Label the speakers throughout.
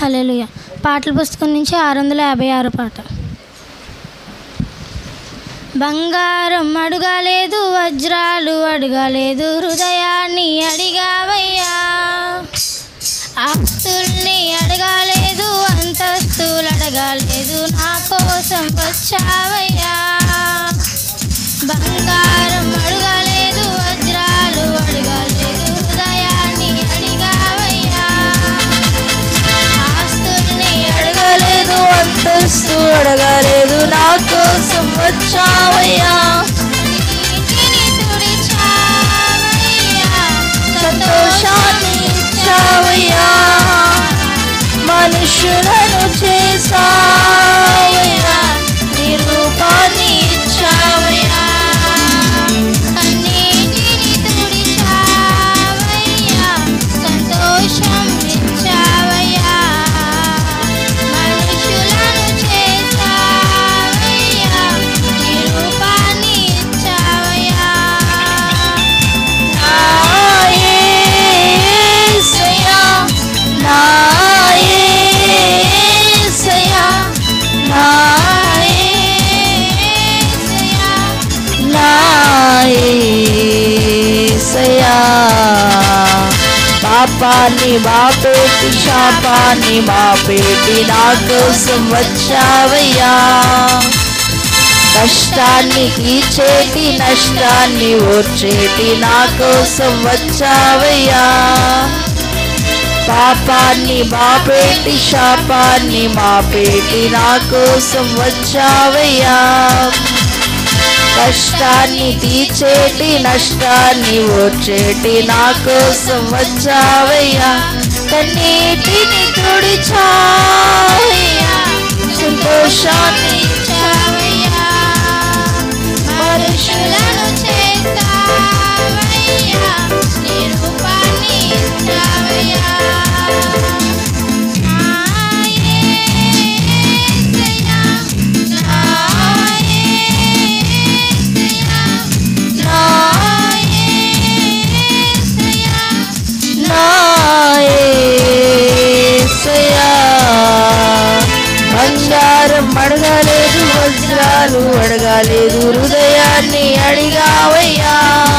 Speaker 1: హల్లెలూయా పాటల పుస్తకం నుంచి ఆరు వందల యాభై ఆరు పాట బంగారం అడగాలేదు వజ్రాలు అడగాలేదు హృదయాన్ని అడిగావయ్యా ఆస్తుల్ని అడగాలేదు అంతస్తులు అడగాలేదు నా కోసం వచ్చావయ్యా బంగారం అడగాలేదు వజ్రాలు అడగాలేదు హృదయాన్ని అడిగావయ్యా ఆస్తుల్ని అడగలేదు
Speaker 2: అంతస్తు అడగలేదు నా కోసం వచ్చావయ్యా
Speaker 1: నీటిని తుడిచావయ్యా
Speaker 2: సంతోషాన్ని ఇచ్చావయ్యా మనుషులను చేసావయ్యా నీ రూపాన్ని ఇచ్చావయ్యా
Speaker 1: కన్నీటిని తుడిచావయ్యా సంతోషం ఇచ్చావయ్యా మనుషులను చేసావయ్యా నీ రూపాన్ని ఇచ్చావయ్యా
Speaker 2: నా యేసయ్యా నా యేసయ్యా నా
Speaker 1: యేసయ్యా
Speaker 2: నా యేసయ్యా పాపాన్ని బాపేటి శాపాన్ని బాపేటి నా కోసం వచ్చావయ్యా కష్టాన్ని తీర్చేటి నష్టాన్ని ఓర్చేటి నా కోసం వచ్చావయ్యా పాపాన్ని బాపేటి శాపాన్ని మాపేటి నా కోసం వచ్చావయ్యా కష్టాన్ని తీర్చేటి నష్టాన్ని ఓర్చేటి నా కోసం వచ్చావయ్యా కన్నీటిని తుడిచావయ్యా సంతోషాన్ని
Speaker 1: ఇచ్చావయ్యా మనుషులను చేస్తావయ్యా నీ రూపాన్ని ఇచ్చావయ్యా నా యేసయ్యా, నా యేసయ్యా, నా యేసయ్యా,
Speaker 2: నా యేసయ్యా బంగారం అడగలేదు వజ్రాలు అడగలేదు హృదయాన్ని అడిగావయ్యా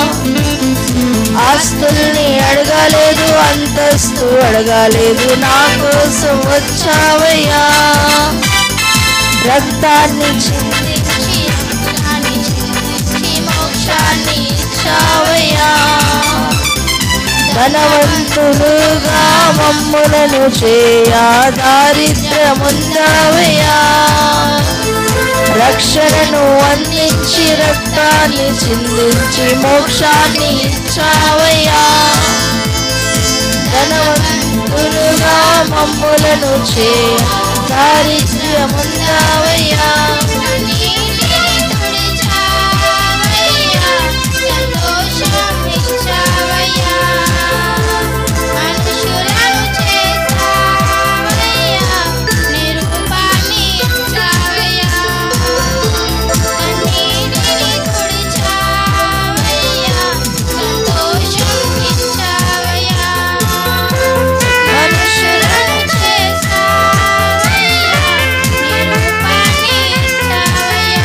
Speaker 2: ఆస్తుల్ని అడగలేదు అంతస్తు అడగలేదు నా కోసం వచ్చావయ్యా రక్తాన్ని చిందించి
Speaker 1: రక్తాన్ని చిందించి మోక్షాన్ని
Speaker 2: ఇచ్చావయ్యా ధనవంతులుగా మమ్ములను చేయా దారిద్ర్యముందావయ్యా రక్షణను అందించి రక్తాన్ని చిందించి మోక్షాన్ని ఇచ్చావయ్యా ధనవంతులుగా మమ్ములను చేయ దారిద్ర్యముందావయ్యా
Speaker 1: కన్నీటిని తుడిచావయ్యా, సంతోషం ఇచ్చావయ్యా. మనుషులను చేసావయ్యా, నీ రూపాన్ని ఇచ్చావయ్యా. కన్నీటిని తుడిచావయ్యా, సంతోషం ఇచ్చావయ్యా. మనుషులను చేసావయ్యా, నీ రూపాన్ని ఇచ్చావయ్యా.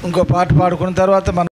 Speaker 3: ఇంకో పాట పాడుకున్న తర్వాత మనం